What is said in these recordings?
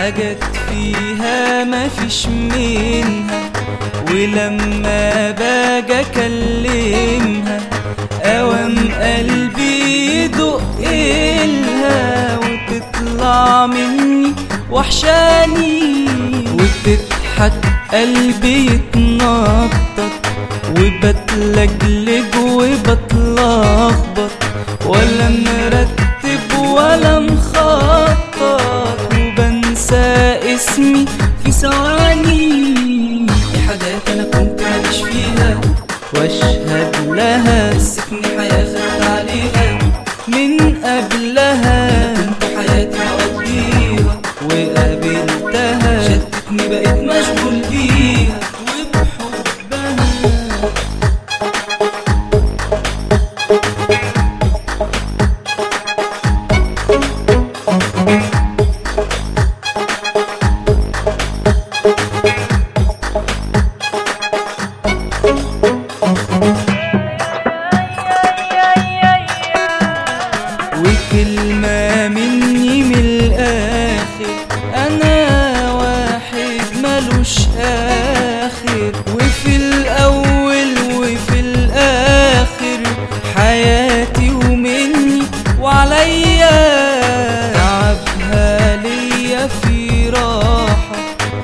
حاجات فيها مفيش منها ولما باجي اكلمها اوام قلبي يدق إلها وتطلع مني وحشاني وتضحك قلبي يتنطط وبتلجلج وبتلخبط ولا مرتب ولا مخطط وبنسى اسمي في ثواني في حاجات انا كنت ماليش فيها واشهد لها مسكني حياة خدت عليها من قبلها كنت حياتي بقضيها وقابلتها شدتني بقيت مشغول بيها وبحبها وكلمة مني من الآخر أنا واحد ملوش آخر وفي الأول وفي الآخر حياتي ومني وعليا تعبها ليا في راحة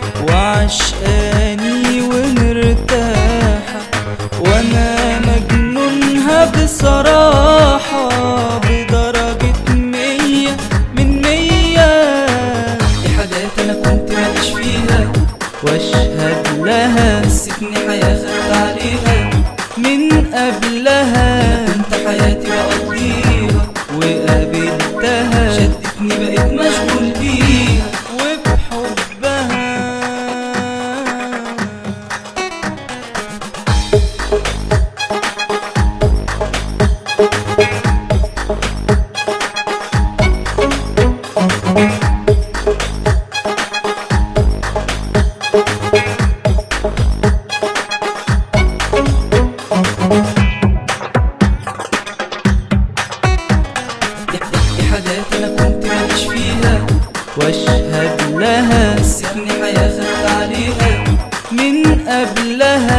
وعشقاني ومرتاحة وأنا مجنونها بصراحة بدرجة مية من مية في حاجات انا كنت ماليش فيها واشهد لها مسكني حياة خدت عليها من قبلها كنت حياتي بقضيها وقابلتها شدتني بقيت مشغول بيها وبحبها في حاجات انا كنت ماليش فيها واشهد لها مسكني حياة خدت عليها من قبلها